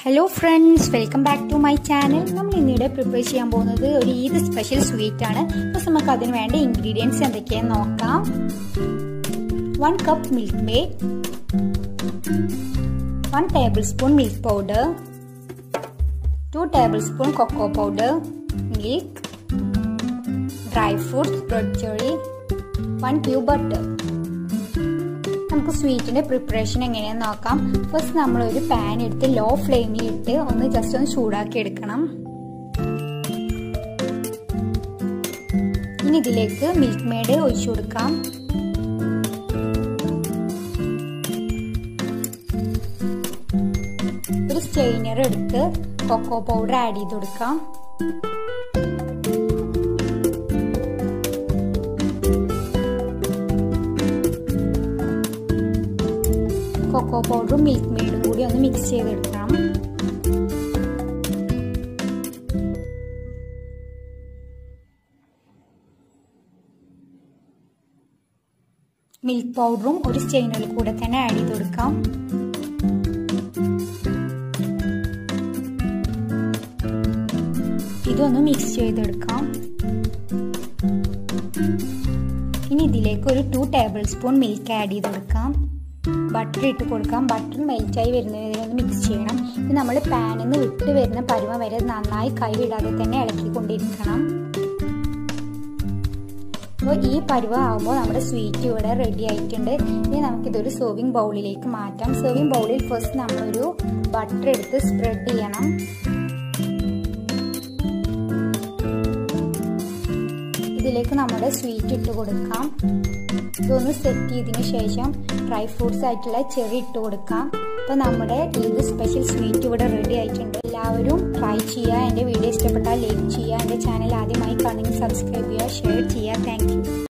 hello friends welcome back to my channel നമ്മൾ ഇന്നിവിടെ prepare ചെയ്യാൻ പോകുന്നത് ഒരു ഈദ് സ്പെഷ്യൽ സ്വീറ്റ് ആണ് അപ്പോൾ നമുക്ക് അതിന് വേണ്ട ഇൻഗ്രീഡിയൻസ് എന്തൊക്കെയാണെന്ന് നോക്കാം one cup Milkmaid one tablespoon milk powder two tablespoon cocoa powder milk dry fruits bread cherry one cube butter നമുക്ക് സ്വീറ്റിന്റെ പ്രിപ്പറേഷൻ എങ്ങനെയാന്ന് നോക്കാം ഫസ്റ്റ് നമ്മൾ ഒരു പാൻ എടുത്ത് ലോ ഫ്ലെയിമിൽ ഇട്ട് ഒന്ന് ജസ്റ്റ് ഒന്ന് ചൂടാക്കി എടുക്കണം ഇനി ഇതിലേക്ക് മിൽക്ക് മേഡ് ഒഴിച്ചു കൊടുക്കാം ഒരു സ്റ്റെയിനർ എടുത്ത് കൊക്കോ പൗഡർ ആഡ് ചെയ്ത് കൊടുക്കാം കൊക്കോ പൗഡറും മിൽക്ക് മെയ്ഡും കൂടി ഒന്ന് മിക്സ് ചെയ്തെടുക്കണം മിൽക്ക് പൗഡറും ഒരു സ്റ്റെയിനിൽ കൂടെ തന്നെ ആഡ് ചെയ്ത് കൊടുക്കാം ഇതൊന്ന് മിക്സ് ചെയ്തെടുക്കാം ഇനി ഇതിലേക്ക് ഒരു two tablespoon milk add ചെയ്ത് കൊടുക്കാം ബട്ടർ ഇട്ട് കൊടുക്കാം ബട്ടർ മെൽറ്റായി വരുന്നവരെ ഒന്ന് മിക്സ് ചെയ്യണം ഇത് നമ്മൾ പാനിൽ നിന്ന് വിട്ട് വരുന്ന പരുവം വരെ നന്നായി കൈ വിടാതെ തന്നെ ഇളക്കിക്കൊണ്ടിരിക്കണം അപ്പോൾ ഈ പരുവം ആകുമ്പോൾ നമ്മുടെ സ്വീറ്റ് ഇവിടെ റെഡി ആയിട്ടുണ്ട് ഇനി നമുക്കിതൊരു സെർവിങ് ബൗളിലേക്ക് മാറ്റാം സെർവിങ് ബൗളിൽ ഫസ്റ്റ് നമ്മളൊരു ബട്ടർ എടുത്ത് സ്പ്രെഡ് ചെയ്യണം ഇതിലേക്ക് നമ്മുടെ സ്വീറ്റ് ഇട്ട് കൊടുക്കാം ഇതൊന്ന് സെറ്റ് ചെയ്തതിന് ശേഷം ഡ്രൈ ഫ്രൂട്ട്സ് ആയിട്ടുള്ള ചെറി ഇട്ട് കൊടുക്കാം അപ്പോൾ നമ്മുടെ ഇത് സ്പെഷ്യൽ സ്വീറ്റ് ഇവിടെ റെഡി ആയിട്ടുണ്ട് എല്ലാവരും ട്രൈ ചെയ്യുക എൻ്റെ വീഡിയോ ഇഷ്ടപ്പെട്ടാൽ ലൈക്ക് ചെയ്യുക എൻ്റെ ചാനൽ ആദ്യമായി കാണുമെങ്കിൽ സബ്സ്ക്രൈബ് ചെയ്യുക ഷെയർ ചെയ്യുക താങ്ക്